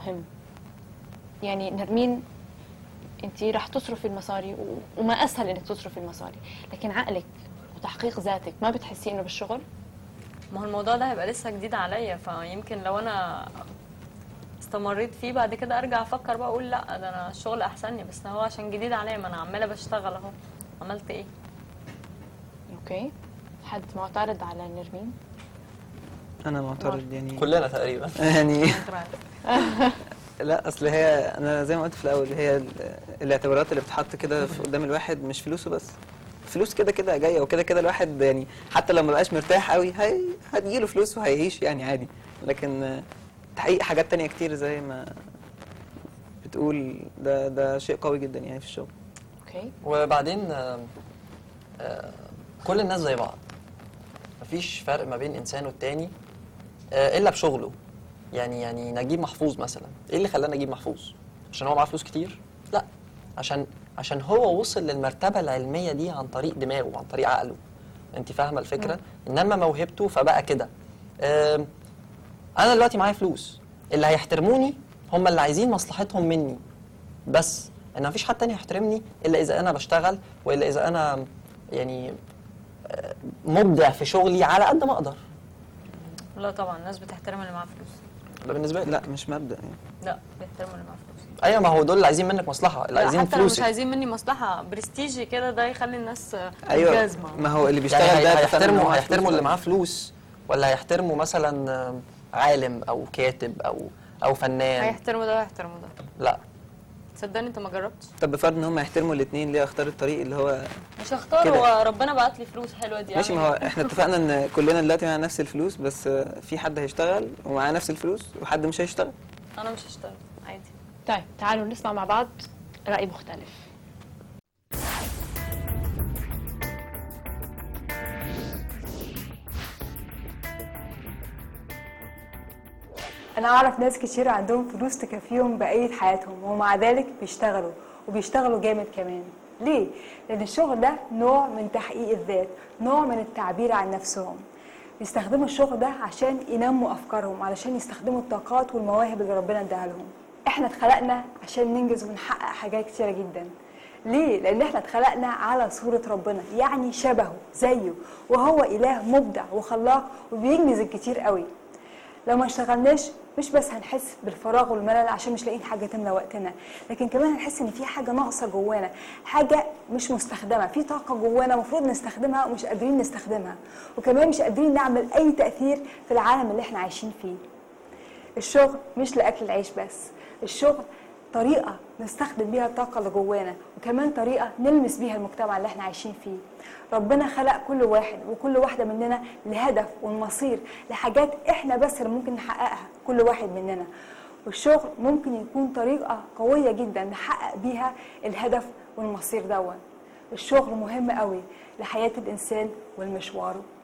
مهم يعني نرمين انت رح تصرفي المصاري و- وما اسهل انك تصرفي المصاري لكن عقلك وتحقيق ذاتك ما بتحسي انه بالشغل ما هو الموضوع ده هيبقى لسه جديد عليا فيمكن لو انا استمريت فيه بعد كده ارجع افكر بقى اقول لا ده انا الشغل احسنني بس هو عشان جديد عليا ما انا عماله بشتغل اهو عملت ايه اوكي حد معترض على نرمين انا معترض يعني كلنا تقريبا يعني انت رأيك؟ لا اصل هي انا زي ما قلت في الاول هي ال- الاعتبارات اللي بتتحط كده في قدام الواحد مش فلوسه بس فلوس كده كده جايه وكده كده الواحد يعني حتى لو ما بقاش مرتاح قوي هي هتجيله فلوس وهيعيش يعني عادي لكن آه، تحقيق حاجات تانية كتير زي ما بتقول ده ده شيء قوي جدا يعني في الشغل اوكي وبعدين آه، آه، كل الناس زي بعض مفيش فرق ما بين انسان والتاني آه، الا بشغله يعني يعني نجيب محفوظ مثلا ايه اللي خلاه نجيب محفوظ عشان هو معاه فلوس كتير لا عشان عشان هو وصل للمرتبه العلميه دي عن طريق دماغه عن طريق عقله انت فاهمه الفكره انما موهبته فبقى كده آم، انا دلوقتي معايا فلوس اللي هيحترموني هم اللي عايزين مصلحتهم مني بس ان مفيش حد تاني يحترمني الا اذا انا بشتغل والا اذا انا يعني آه، مبدع في شغلي على قد ما اقدر لا طبعا الناس بتحترم اللي معاه فلوس ده بالنسبه لي لا مش مبدأ يعني لا بيحترموا اللي معاه فلوس ايوه ما هو دول اللي عايزين منك مصلحه اللي لا عايزين حتى لو مش فلوسك عايزين مني مصلحه برستيجي كده ده يخلي الناس آه، ايوه جازمه ما هو اللي بيشتغل يعني ده هي- اتفقنا إن هو هيحترموا معاه هيحترموا فلوس اللي ولا معاه فلوس ولا هيحترموا مثلا آه، عالم او كاتب او او فنان هيحترموا ده ويحترموا ده لا تصدقني انت ما جربتش طب بفرض ان هم يحترموا الاثنين ليه اختار الطريق اللي هو مش هختار كده. هو ربنا بعت لي فلوس حلوه دي ماشي ما أعمل هو احنا اتفقنا ان كلنا دلوقتي معانا نفس الفلوس بس آه، في حد هيشتغل ومعاه نفس الفلوس وحد مش هيشتغل إيه؟ انا مش هشتغل عادي طيب تعالوا نسمع مع بعض رأي مختلف انا اعرف ناس كتير عندهم فلوس تكفيهم بقية حياتهم ومع ذلك بيشتغلوا وبيشتغلوا جامد كمان ليه لان الشغل ده نوع من تحقيق الذات نوع من التعبير عن نفسهم بيستخدموا الشغل ده عشان ينموا افكارهم علشان يستخدموا الطاقات والمواهب اللي ربنا اداها لهم احنا اتخلقنا عشان ننجز ونحقق حاجات كتيره جدا ليه؟ لأن احنا اتخلقنا على صورة ربنا، يعني شبهه زيه، وهو إله مبدع وخلاق وبينجز الكتير قوي. لو ما اشتغلناش مش بس هنحس بالفراغ والملل عشان مش لاقيين حاجه تملى وقتنا لكن كمان هنحس ان في حاجه ناقصه جوانا حاجه مش مستخدمه في طاقه جوانا المفروض نستخدمها ومش قادرين نستخدمها وكمان مش قادرين نعمل اي تاثير في العالم اللي احنا عايشين فيه الشغل مش لاكل العيش بس الشغل طريقة نستخدم بيها الطاقة اللي جوانا وكمان طريقة نلمس بيها المجتمع اللي احنا عايشين فيه ربنا خلق كل واحد وكل واحدة مننا لهدف والمصير لحاجات احنا بس اللي ممكن نحققها كل واحد مننا والشغل ممكن يكون طريقة قوية جدا نحقق بيها الهدف والمصير دون الشغل مهم قوي لحياة الإنسان والمشواره